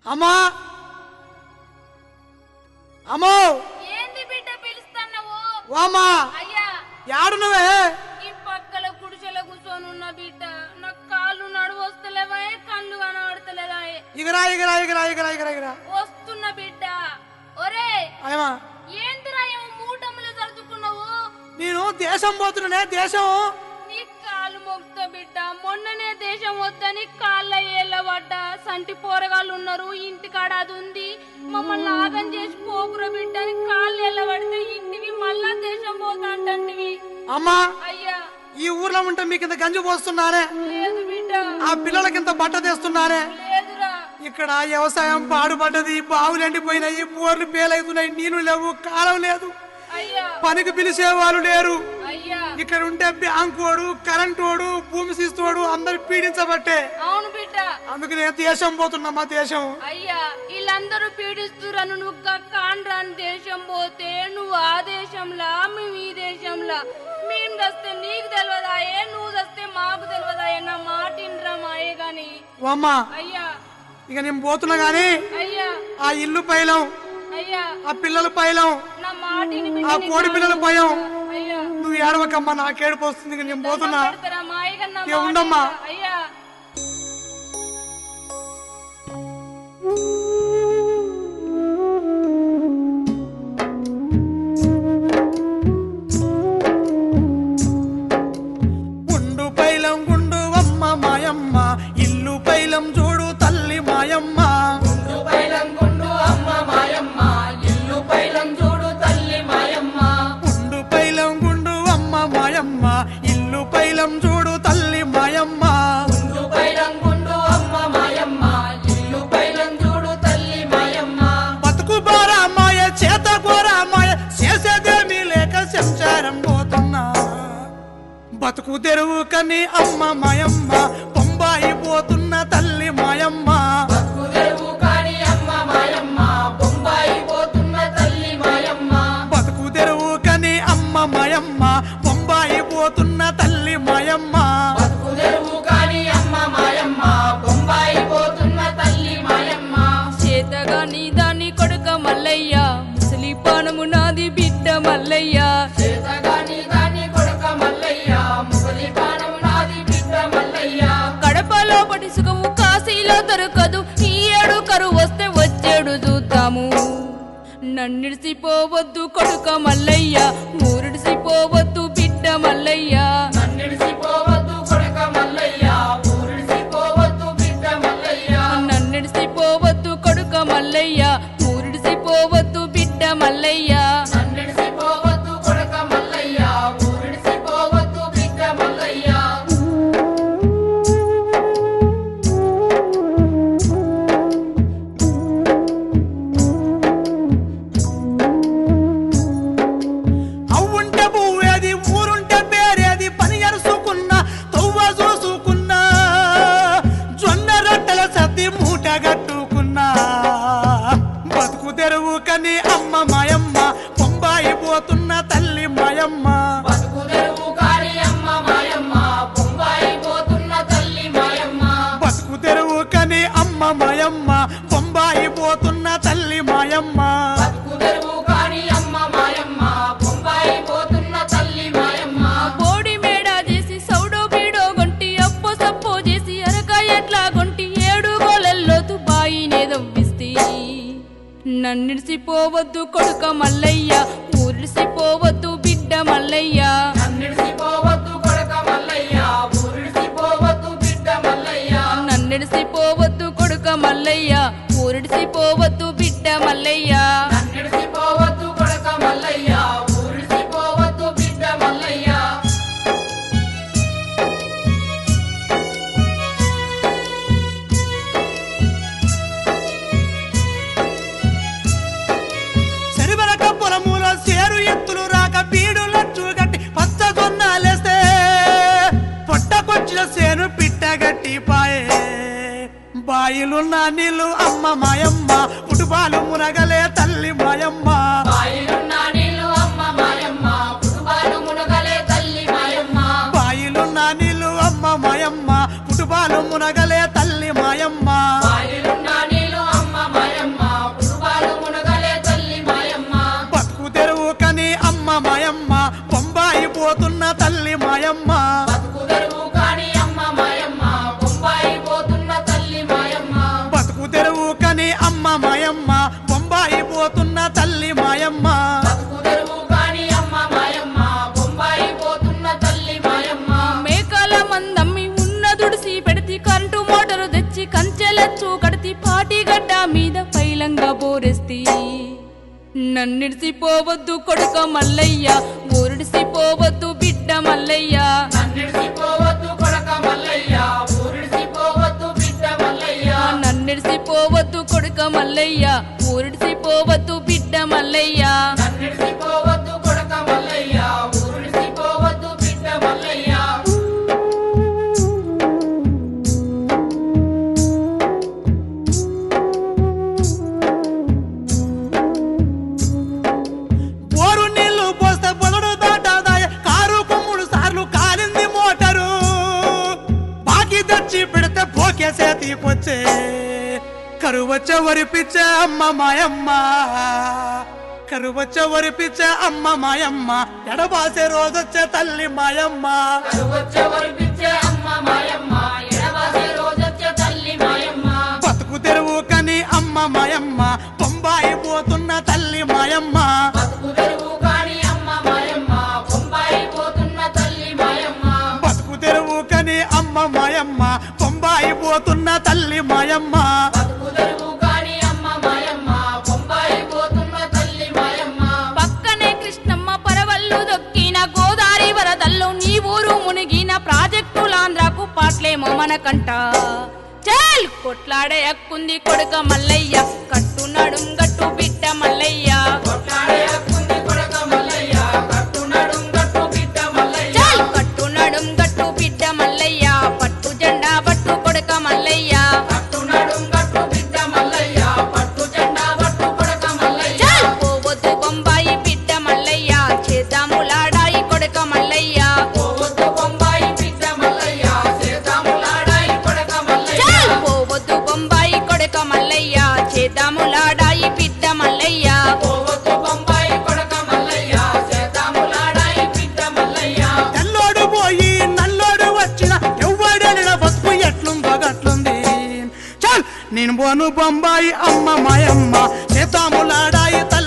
అమ్మా అమ్మో ఏంది బిడ్డ పిలుస్తున్నావు ఓ అమ్మా అయ్యా యాడున్నవే ఈ పక్కల గుడిసెల కూర్చొని ఉన్న బిడ్డ నాకు కాళ్ళు నడువు వస్తలేవా కళ్ళు కనబడతలేదా ఇగరా ఇగరా ఇగరా ఇగరా ఇగరా ఇగరా వస్తున్న బిడ్డ ఒరే అయ్యమా ఏందిరా ఏమో మూటములు సర్దుకున్నావు నేను దేశం పోతున్నానే దేశం నీ కాళ్ళు మొక్కుతా బిడ్డ మొన్ననే దేశం వద్దని కాళ్ళ ఏళ్ళబడ్డా సంటి పోరగాళ్ళు ఉన్నారు ఇంటికాడ అది ఉంది మమ్మల్ని ఆగం చేసి పోకురా బిడ్డ అని కాళ్ళు ఎల్లబడితే ఇంటికి మళ్ళా దేశం పోతా అంటంటివి అమ్మా అయ్యా ఈ ఊర్లో ఉంటే మీకు ఇంత గంజి పోస్తున్నానే లేదు బిడ్డ ఆ పిల్లలకింత బట్ట తెస్తున్నానే లేదురా ఇక్కడ వ్యవసాయం పాడుపడ్డది బావులు ఎండిపోయినాయి బోర్లు పేలవుతున్నాయి నీళ్లు లేవు కాలం లేదు అయ్యా పనికి పిలిచే వాళ్ళు లేరు అయ్యా ఇక్కడ ఉంటే బ్యాంకు వాడు కరెంట్ వాడు భూమి శిస్తోడు అందరు పీడించబట్టే అవును బిడ్డ అందుకు నేను దేశం పోతున్నా మా దేశం అయ్యా వీళ్ళందరూ పీడిస్తురను నువ్వు కాండ్రాని దేశం పోతే నువ్వు ఆ దేశంలా మేము ఈ దేశంలా మేము దస్తే నీకు తెలియదాయే నువ్వు దస్తే మాకు తెలియదాయే నా మాట ఇండ్రా మాయే గాని ఓ అమ్మా అయ్యా ఇక నేను పోతున్నా గాని అయ్యా ఆ ఇల్లు పైలం అయ్యా ఆ పిల్లల పైలం నా మాటిని ఆ కోడి పిల్లల భయం అయ్యా నువ్వు ఏడవకమ్మా నాకేడుపు వస్తుంది ఇక నేను పోతున్నా పెడతారా మాయగా నా ఇక మాట ఉండమ్మా. ఇండ్రా. అయ్యా గుండు పైలం గుండు అమ్మ మాయమ్మ ఇల్లు పైలం చూడు తల్లి మాయమ్మ గుండు పైలం గుండు అమ్మ మాయమ్మ ఇల్లు పైలం చూడు తల్లి మాయమ్మ గుండు పైలం గుండు అమ్మ మాయమ్మ ఇల్లు పైలం చూడు తల్లి మాయమ్మ గుండు పైలం గుండు అమ్మ మాయమ్మ ఇల్లు పైలం చూడు తల్లి మాయమ్మ బతుకు బారా మాయ చేత గోరా మాయ చేసేదేమీ లేక సంసారం పోతున్నా బతుకు తెరువు కని అమ్మ మాయమ్మ బొంబాయి పోతున్న తల్లి మాయమ్మ బతుకు తెరువు కాని అమ్మ మాయమ్మ బొంబాయి పోతున్న తల్లి మాయమ్మ బతుకు తెరువు కని అమ్మ మాయమ్మ బొంబాయి పోతున్న తల్లి మాయమ్మ బతుకు తెరువు కాని అమ్మ మాయమ్మ బొంబాయి పోతున్న తల్లి మాయమ్మ చేతగా నీ దాన్ని కొడుక మల్లయ్య ముసలి పానము నాది బిడ్డ మల్లయ్య చేతగాని దాని కొడుక మల్లయ్య ముసలి పానం నాది బిడ్డ మల్లయ్య కడపలో పడి సుఖము కాశీలో దొరకదు ఈ ఏడు కరువు వస్తే వచ్చేడు చూద్దాము నన్నిడిసిపోవద్దు కొడుక మల్లయ్య ఊరిడిసిపోవద్దు బిడ్డ మల్లయ్య నన్నిడిసిపోవద్దు కొడుక మల్లయ్య ఊరిడిసిపోవద్దు బిడ్డ మల్లయ్య నన్నిడిసిపోవద్దు కొడుక మల్లయ్య ఊరిడిసిపోవద్దు బిడ్డ మల్లయ్య నన్నిడిసిపోవద్దు కొడుక మల్లయ్య ఊరిడిసిపోవద్దు బిడ్డ మల్లయ్య అవ్వుంటే పువ్వేది ఊరుంటే పేరేది పని ఎరుసుకున్నా తవ్వ చూసుకున్నా జొన్న రొట్టెల సర్ది మూట కట్టుకున్నా బతుకు తెరువు కని అమ్మ మాయమ్మ బొంబాయి పోతున్న తల్లి మాయమ్మ బతుకు తెరువు కాని అమ్మ మాయమ్మ బొంబాయి పోతున్న తల్లి మాయమ్మ బతుకు తెరువు కని అమ్మ మాయమ్మ బొంబాయి పోతున్న తల్లి మాయమ్మ బతుకు తెరువు కాని అమ్మ మాయమ్మ బొంబాయి పోతున్న తల్లి మాయమ్మ బోడి మేడ చేసి సౌడో బీడో గొంటి అప్పో సప్పో చేసి అరక ఎట్లా గొంటి ఏడు గోలల్లోతు బాయినే దవ్విస్తే నన్నిడిసిపోవద్దు కొడుక మల్లయ్య ఊరిడిసిపోవద్దు బిడ్డ మల్లయ్య నన్నిడిసిపోవద్దు కొడుక మల్లయ్య ఊరిడిసిపోవద్దు బిడ్డ మల్లయ్య నన్నిడిసిపోవద్దు కొడుక మల్లయ్య ఊరిడిసిపోవద్దు బిడ్డ మల్లయ్య నన్నిడిసిపోవద్దు కొడుక మల్లయ్య ఊరిడిసిపోవద్దు బిడ్డ మల్లయ్య శరివరక పొలముల సేరు ఎత్తులు రాక బీడు లచ్చు గట్టి పచ్చ జొన్నాలేస్తే పొట్టకొచ్చిన సేను పిట్టగట్టి పాయే బాయిలున్న నీళ్ళు అమ్మ మాయమ్మ పుటుపాలు మునగలే తల్లి మాయమ్మ బాయిలున్న నీళ్ళు అమ్మ మాయమ్మ పుట్టుబాలు మునగలే తల్లి మాయమ్మ బాయిలున్న నీళ్ళు అమ్మ మాయమ్మ పుటుపాలు మునగలే తల్లి మాయమ్మ బాయిలున్న నీళ్ళు అమ్మ గడ్డ మీద పైలంగా బోరెస్తి నన్నిడిసిపోవద్దు కొడుక మల్లయ్య ఊరిడిసిపోవద్దు బిడ్డ మల్లయ్య నన్నిడిసిపోవద్దు కొడక మల్లయ్య ఊరిడిసిపోవద్దు బిడ్డ మల్లయ్య నన్నిడిసిపోవద్దు కొడుక మల్లయ్య ఊరిడిసిపోవద్దు బిడ్డ మల్లయ్య నన్నిడిసిపోవద్దు కొడక మల్లయ్య ఊరిడిసిపోవద్దు బిడ్డ మల్లయ్య బోరు నీళ్లు పోస్తే బొదడు దాటాదాయ కారు కొమ్ముడు సార్లు కాలింది మోటారు బాకీ తెచ్చి పెడితే పోకే సేతికొచ్చే కరువచ్చ వరిపిచ్చే అమ్మ మాయమ్మ కరువచ్చ వరిపిచ్చే అమ్మ మాయమ్మ ఎడబాసే రోజొచ్చే తల్లి మాయమ్మ కరువచ్చే వరిపించే అమ్మ మాయమ్మ ఎడవాసే రోజొచ్చే తల్లి మాయమ్మ బతుకు తెరువు కని అమ్మ మాయమ్మ బొంబాయి పోతున్న తల్లి మాయమ్మ బతుకు తెరువు కాని అమ్మ మాయమ్మ బొంబాయి పోతున్న తల్లి మాయమ్మ బతుకు తెరువు కని అమ్మ మాయమ్మ బొంబాయి పోతున్న తల్లి మాయమ్మ బతుకు తెరువు కాని అమ్మ మాయమ్మ బొంబాయి పోతున్న తల్లి మాయమ్మ పక్కనే కృష్ణమ్మ పరవళ్ళు దొక్కిన గోదారి వరదల్లో నీ ఊరు మునిగిన ప్రాజెక్టులాంధ్రకు పాటలేమో మనకంట చల్ కొట్లాడే హక్కుంది కొడుక మల్లయ్య కట్టు నడుం గట్టు బిడ్డ మల్లయ్య కొట్లాడే హక్కుంది కొడక మల్లయ్య కట్టు నడుం గట్టు బిడ్డ మల్లయ్య చల్ కట్టు నడుం గట్టు బిడ్డ మల్లయ్య పట్టు జెండా పట్టు కొడుక మల్లయ్య కట్టు నడుం గట్టు బిడ్డ మల్లయ్య పట్టు జెండా పట్టు కొడక మల్లయ్య చల్ పోవద్దు బొంబాయి బిడ్డ మల్లయ్య చేద్దాము లాడాయి కొడుక మల్లయ్య పోవద్దు బొంబాయి బిడ్డ మల్లయ్య సీతాములాడాయి కొడక మల్లయ్య చల్ పోవద్దు బొంబాయి కొడుక మల్లయ్య చేద్దాము లాడాయి బిడ్డ మల్లయ్య పోవద్దు బొంబాయి కొడక మల్లయ్య సీతాములాడాయి బిడ్డ మల్లయ్య తెల్లోడు పోయి నల్లోడు వచ్చిన ఎవ్వడెలిన బతుకు ఎట్లుందో గట్లుంది చల్ నేను పోను బొంబాయి అమ్మ మాయమ్మ సీతాములాడాయి తల్లి